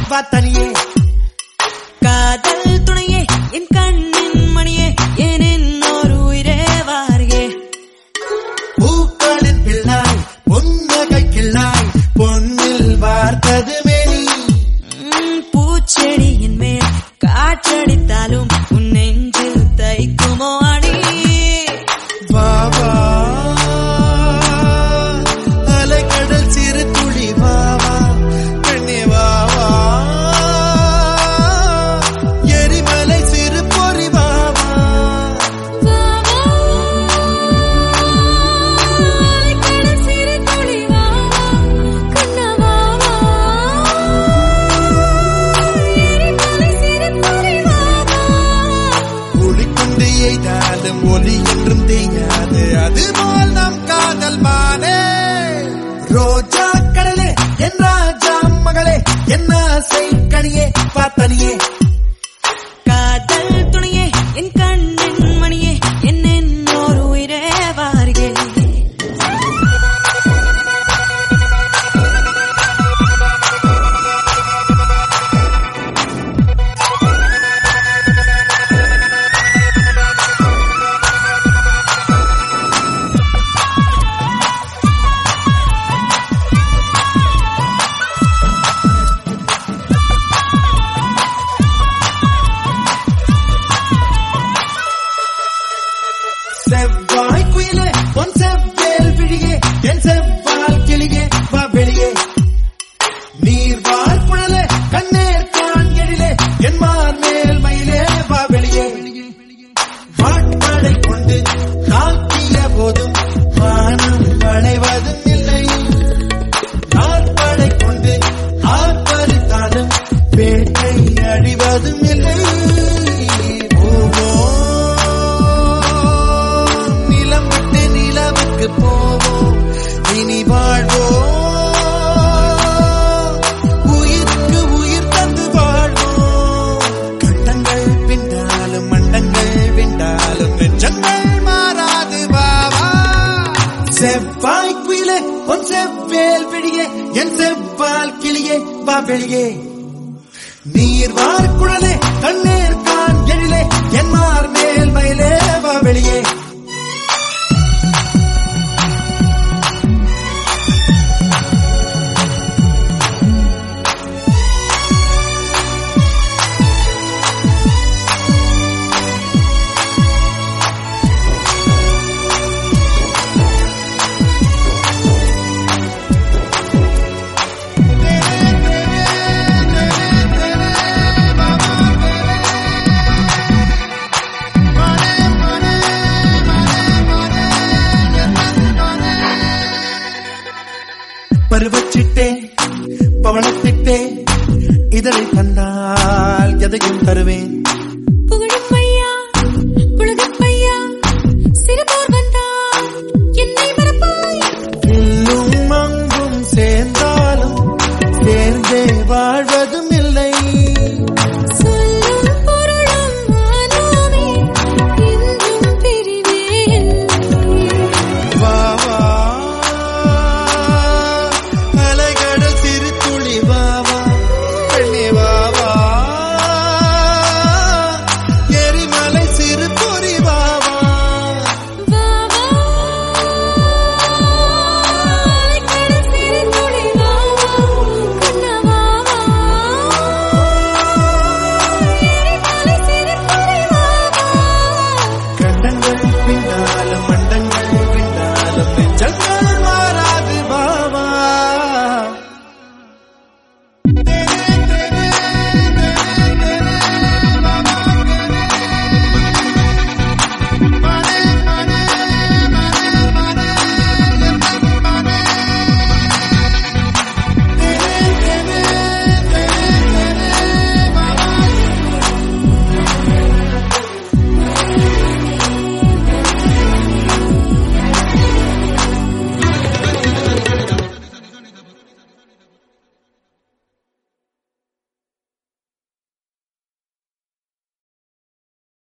வா தனியே காதல் துணையே என் கண்ணின் மணியே என் இன்னொரு உயிரே வாரியே பூக்களின் பிள்ளாய் பொன்னகை கிள்ளாய் பொன்னில் வார்த்தது மேனி ம், பூச்செடியின் மேல் காற்றடித்தாலும் உன் நெஞ்சில் தைக்குமோ அடி வா வா அலைக்கடல் சிறு துளி வா வா பெண்ணே வா வா எரிமலை சிறு பொறி வா வா ஒளிக்கொண்டு எய்தாலும் ஒளி என்றும் தேயாது அதுபோல் நம் காதல் மானே ரோஜா கடலே என் ராஜா மகளே என்ன ஆசை கனியே பார்த்தனியே காதல் துணையே என் கண்ணின் மணியே என் இன்னொரு உயிரே வாரியே செவ்வாய் குயிலே பொன் செவ்வேல் விழியே என் செவ்வால் கிளியே வா வெளியே நீர் வார் குழலே கண்ணேர் கான் எழிலே என் மார் மேல் மயிலே வா வெளியே வாட்பாடை கொண்டு தாக்கிய போதும் வானம் வளைவதும் இல்லை நாற்படை கொண்டு ஆர்ப்பரித்தாலும் வேட்டை அழிவதும் இல்லை போவோம் நிலம் விட்டு நிலவுக்கு போவோம் இனி வாழ்வோம் உயிருக்கு உயிர் தந்து வாழ்வோம் கண்டங்கள் பிண்டாலும் மண்டங்கள் விண்டாலும் நெஞ்சங்கள் மாறாது பாவா செவ்வாய் குயிலே பொன் செவ்வேல் விழியே என் செவ்வால் கிளியே வா வெளியே நீர் வார் குழலே கண்ணீர் கான் எழிலே என் மார் மேல் மயிலே வா வெளியே பருவச்சிட்டே பவளத்திட்டே இதழை தந்தால் எதையும் தருவேன் புகழப்பையா புலகப்பையா சிறுபோர் வந்தால் என்னை மறப்பாய் இல்லும் அங்கும் சேர்ந்தாலும் சேர்ந்தே வாழ்வ